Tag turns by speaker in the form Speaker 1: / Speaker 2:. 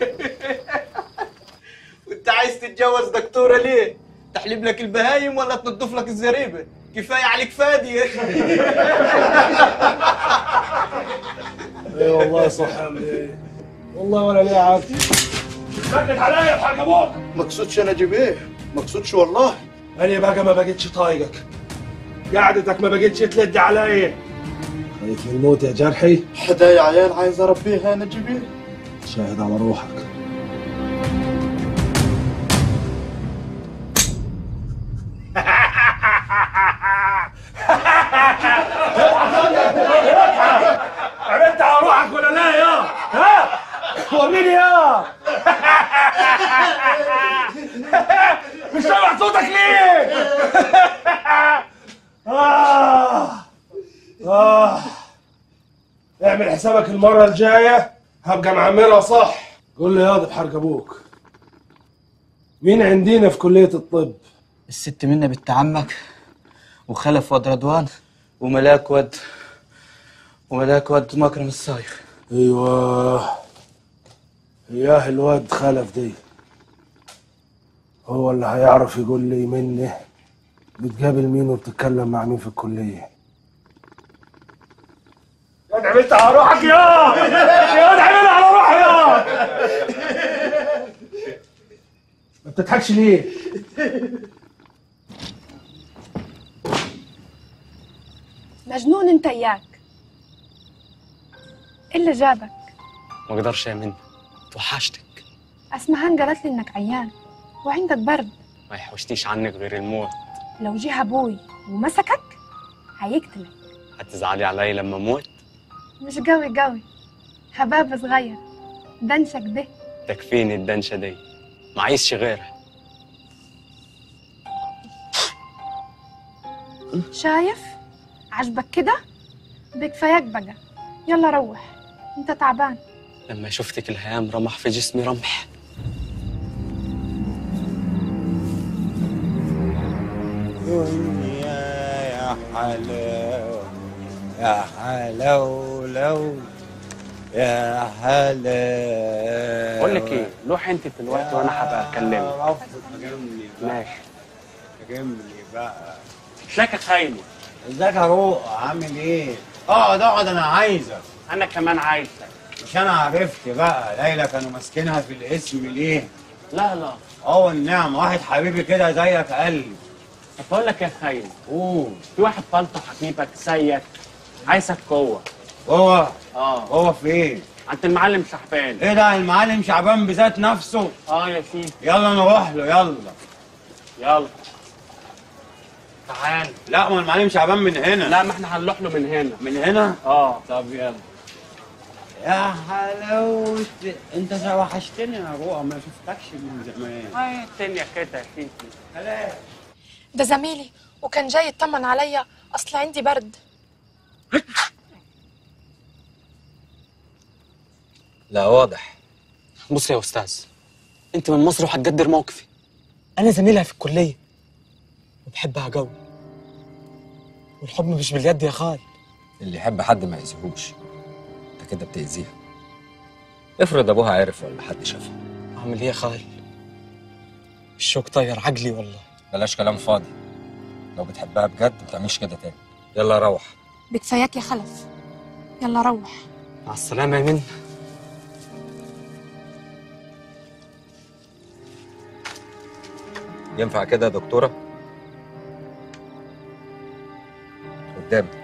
Speaker 1: وانت عايز تتجوز دكتوره ليه تحلب لك البهايم ولا تنظف لك الزريبه كفايه عليك فادي
Speaker 2: اي والله صح يا عمي والله ولا ليه عادي سكت عليا يا حاج ابوك
Speaker 1: مقصودش انا اجيب ايه مقصودش والله
Speaker 2: انا بقى ما بقتش طايقك قعدتك ما بقتش تلد عليا خايف من الموت يا جرحي
Speaker 1: حدايا عيال عايز اربيها انا اجيب ايه
Speaker 2: شاهد على روحك عملت على روحك ولا لا يا ها وريني يا مش سامع صوتك ليه آه. آه. اعمل حسابك المرة الجاية هبقى معمرها صح قول لي ياض بحرق ابوك مين عندنا في كلية الطب؟
Speaker 1: الست منا بنت عمك وخلف واد رضوان وملاك واد وملاك واد مكرم الصايغ
Speaker 2: ايوه اياه الواد خلف دي هو اللي هيعرف يقول لي مني بتقابل مين وبتتكلم مع مين في الكلية يا عملت على روحك يا يا عملت على روحي يا ما بتضحكش ليه؟
Speaker 3: مجنون انت اياك إيه اللي جابك
Speaker 4: ما اقدرش يا منى توحشتك
Speaker 3: اسمهان قالت لي انك عيان وعندك برد
Speaker 4: ما يحوشنيش عنك غير الموت
Speaker 3: لو جه ابوي ومسكك هيقتلك
Speaker 4: هتزعلي عليا لما اموت
Speaker 3: مش قوي قوي حباب صغير دنشك ده
Speaker 4: تكفيني الدنشه دي ما عايزش غيرها
Speaker 3: شايف عجبك كده بكفاياك بقى يلا روح انت تعبان
Speaker 4: لما شفتك الهيام رمح في جسمي رمح
Speaker 5: دنيا يا حلاوة يا حلاولو يا حلاوة
Speaker 4: بقول لك ايه روح انت دلوقتي وانا هبقى اكلمك
Speaker 5: فهمني
Speaker 4: ماشي
Speaker 5: فهمني بقى
Speaker 4: شاكك خايني
Speaker 5: ازيك يا روق عامل ايه؟ اقعد اقعد انا عايزك
Speaker 4: انا كمان عايزك
Speaker 5: مش انا عرفت بقى ليلى كانوا ماسكينها في الاسم ليه؟
Speaker 4: لا لا
Speaker 5: اه والنعم واحد حبيبي كده زيك قلبي
Speaker 4: طب بقول لك يا خاين
Speaker 5: قول
Speaker 4: في واحد فلطة حبيبك زيك عايزك جوه
Speaker 5: هو
Speaker 4: اه
Speaker 5: هو فين؟
Speaker 4: عند المعلم شحبان
Speaker 5: ايه ده المعلم شعبان بذات نفسه؟
Speaker 4: اه يا سيدي
Speaker 5: يلا نروح له يلا
Speaker 4: يلا تعال
Speaker 5: لا ما المعلم شعبان من هنا
Speaker 4: لا ما احنا هنروح له من هنا
Speaker 5: من هنا
Speaker 4: اه
Speaker 5: طب يلا يا حلاوة انت وحشتني يا روقة ما شفتكش من زمان
Speaker 4: ايه الدنيا كده يا سيدي
Speaker 5: سلام
Speaker 3: ده زميلي وكان جاي يطمن عليا اصل عندي برد
Speaker 4: لا واضح بص يا استاذ انت من مصر وهتقدر موقفي انا زميلها في الكليه وبحبها قوي والحب مش باليد يا خال
Speaker 6: اللي يحب حد ما يأذيهوش انت كده بتأذيها افرض ابوها عرف ولا حد شافها
Speaker 4: اعمل ايه يا خال الشوك طير عقلي والله
Speaker 6: بلاش كلام فاضي لو بتحبها بجد ما تعملش كده تاني يلا روح
Speaker 3: بكفاياك يا خلف يلا روح
Speaker 4: مع السلامه يا من
Speaker 6: ينفع كده يا دكتورة قدامك